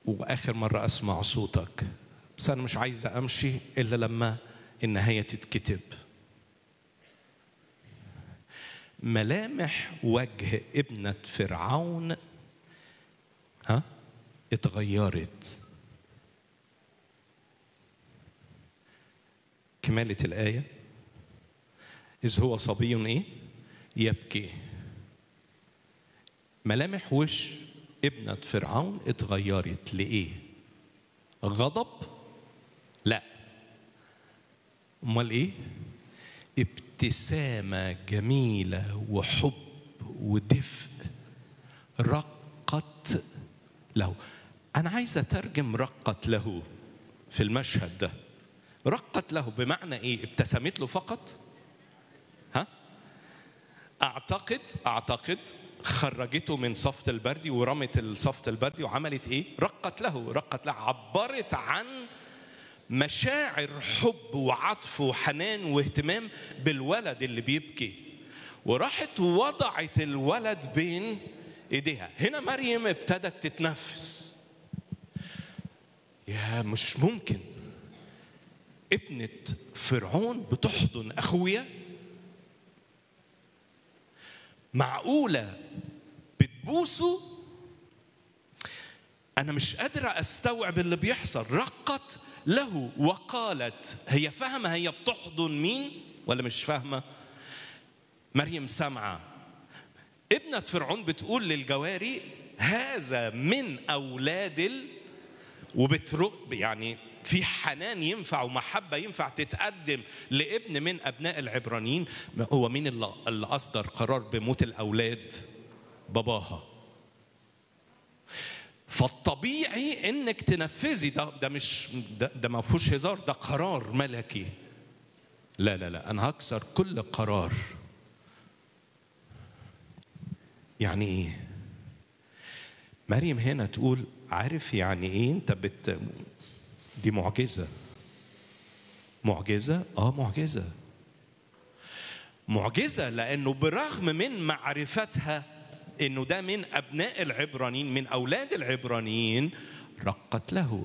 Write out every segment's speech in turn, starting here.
واخر مره اسمع صوتك بس انا مش عايز امشي الا لما النهايه تتكتب ملامح وجه ابنه فرعون ها اتغيرت كمالة الآية إذ هو صبي إيه؟ يبكي ملامح وش ابنة فرعون اتغيرت لإيه؟ غضب؟ لا أمال إيه؟ ابتسامة جميلة وحب ودفء رقت له أنا عايز أترجم رقت له في المشهد ده رقت له بمعنى ايه ابتسمت له فقط ها اعتقد اعتقد خرجته من صفت البردي ورمت الصفت البردي وعملت ايه رقت له رقت له عبرت عن مشاعر حب وعطف وحنان واهتمام بالولد اللي بيبكي وراحت وضعت الولد بين ايديها هنا مريم ابتدت تتنفس يا مش ممكن ابنة فرعون بتحضن أخويا معقولة بتبوسه أنا مش قادرة أستوعب اللي بيحصل رقت له وقالت هي فاهمة هي بتحضن مين ولا مش فاهمة مريم سامعة ابنة فرعون بتقول للجواري هذا من أولاد ال... وبترق يعني في حنان ينفع ومحبة ينفع تتقدم لابن من أبناء العبرانيين هو مين اللي اللي أصدر قرار بموت الأولاد باباها فالطبيعي انك تنفذي ده ده مش ده, ده ما فيهوش هزار ده قرار ملكي لا لا لا انا هكسر كل قرار يعني ايه مريم هنا تقول عارف يعني ايه انت بت دي معجزه معجزه اه معجزه معجزه لانه برغم من معرفتها انه ده من ابناء العبرانيين من اولاد العبرانيين رقت له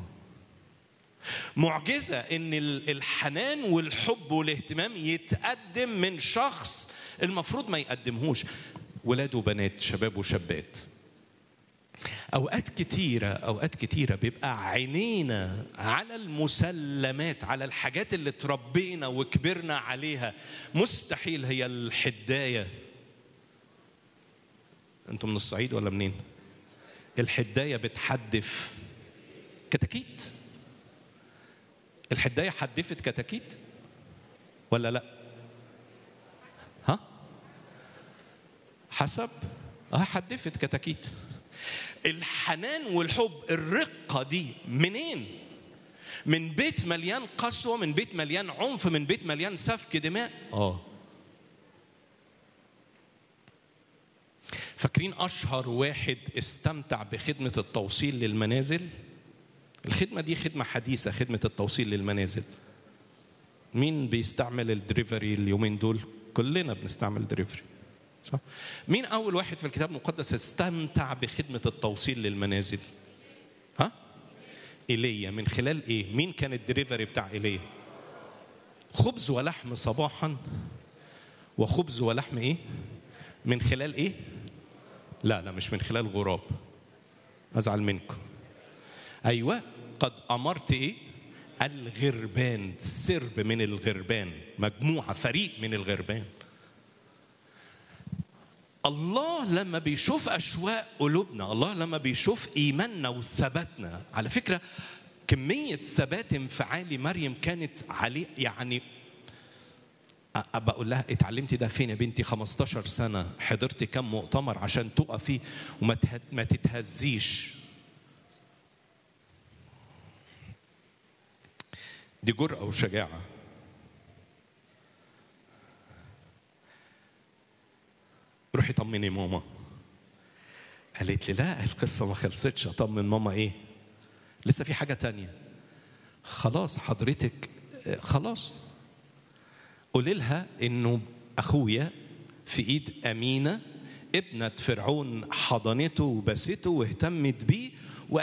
معجزه ان الحنان والحب والاهتمام يتقدم من شخص المفروض ما يقدمهوش ولاد وبنات شباب وشابات اوقات كتيره اوقات كتيره بيبقى عينينا على المسلمات على الحاجات اللي تربينا وكبرنا عليها مستحيل هي الحدايه انتم من الصعيد ولا منين الحدايه بتحدف كتاكيت الحدايه حدفت كتاكيت ولا لا ها حسب اه حدفت كتاكيت الحنان والحب الرقه دي منين من بيت مليان قسوه من بيت مليان عنف من بيت مليان سفك دماء اه فاكرين اشهر واحد استمتع بخدمه التوصيل للمنازل الخدمه دي خدمه حديثه خدمه التوصيل للمنازل مين بيستعمل الدريفري اليومين دول كلنا بنستعمل دريفري صح مين اول واحد في الكتاب المقدس استمتع بخدمه التوصيل للمنازل ها ايليا من خلال ايه مين كان الدريفري بتاع ايليا خبز ولحم صباحا وخبز ولحم ايه من خلال ايه لا لا مش من خلال غراب ازعل منكم ايوه قد امرت ايه الغربان سرب من الغربان مجموعه فريق من الغربان الله لما بيشوف اشواق قلوبنا الله لما بيشوف ايماننا وثباتنا على فكره كميه ثبات انفعالي مريم كانت عليه يعني بقول لها اتعلمتي ده فين يا بنتي 15 سنه حضرتي كم مؤتمر عشان تقفي وما ما تتهزيش دي جرأة وشجاعة روحي طمني ماما قالت لي لا القصة ما خلصتش أطمن ماما إيه لسه في حاجة تانية خلاص حضرتك خلاص قولي لها إنه أخويا في إيد أمينة ابنة فرعون حضنته وبسته واهتمت بيه